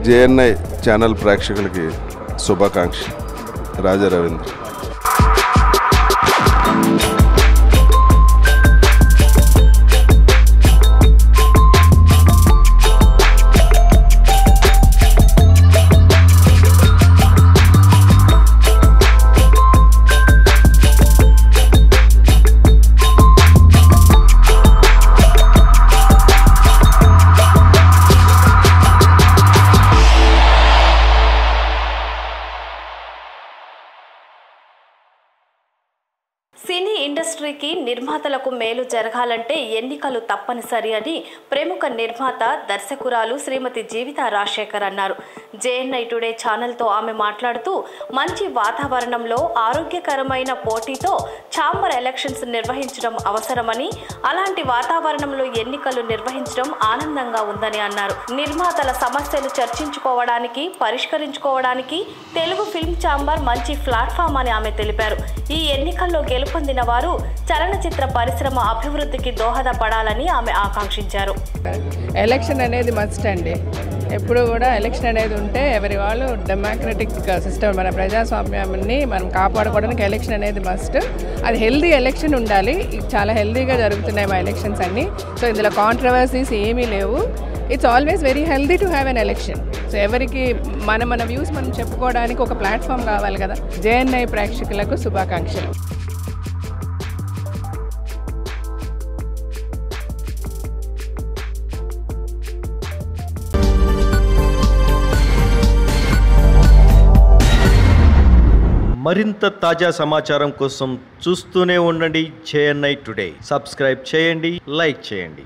JNI channel ప్రేక్షకులకి శుభాకాంక్ష రాజా రవీంద్ర సినీ ఇండస్ట్రీకి నిర్మాతలకు మేలు జరగాలంటే ఎన్నికలు తప్పనిసరి అని ప్రముఖ నిర్మాత దర్శకురాలు శ్రీమతి జీవిత రాజశేఖర్ అన్నారు జేఎన్ఐ టుడే ఛానల్తో ఆమె మాట్లాడుతూ మంచి వాతావరణంలో ఆరోగ్యకరమైన పోటీతో ఛాంబర్ ఎలక్షన్స్ నిర్వహించడం అవసరమని అలాంటి వాతావరణంలో ఎన్నికలు నిర్వహించడం ఆనందంగా ఉందని అన్నారు నిర్మాతల సమస్యలు చర్చించుకోవడానికి పరిష్కరించుకోవడానికి తెలుగు ఫిల్మ్ ఛాంబర్ మంచి ప్లాట్ఫామ్ అని ఆమె తెలిపారు ఈ ఎన్నికల్లో గెలుపొందిన వారు చలనచిత్ర పరిశ్రమ అభివృద్ధికి దోహదపడాలని ఆమె ఆకాంక్షించారు ఎలక్షన్ అనేది మస్ట్ అండి ఎప్పుడు కూడా ఎలక్షన్ అనేది ఉంటే ఎవరి వాళ్ళు డెమోక్రటిక్ సిస్టమ్ మన ప్రజాస్వామ్యాన్ని మనం కాపాడుకోవడానికి ఎలక్షన్ అనేది మస్ట్ అది హెల్దీ ఎలక్షన్ ఉండాలి ఇది చాలా హెల్దీగా జరుగుతున్నాయి మా ఎలక్షన్స్ అన్నీ సో ఇందులో కాంట్రవర్సీస్ ఏమీ లేవు it's always very healthy to have an election so ఎవరికి మన మన వ్యూస్ మనం చెప్పుకోవడానికి ఒక ప్లాట్ఫామ్ కావాలి కదా జేఎన్ఐ ప్రేక్షకులకు శుభాకాంక్షలు మరింత తాజా సమాచారం కోసం చూస్తూనే ఉండండి జేఎన్ఐ టుడే సబ్స్క్రైబ్ చేయండి లైక్ చేయండి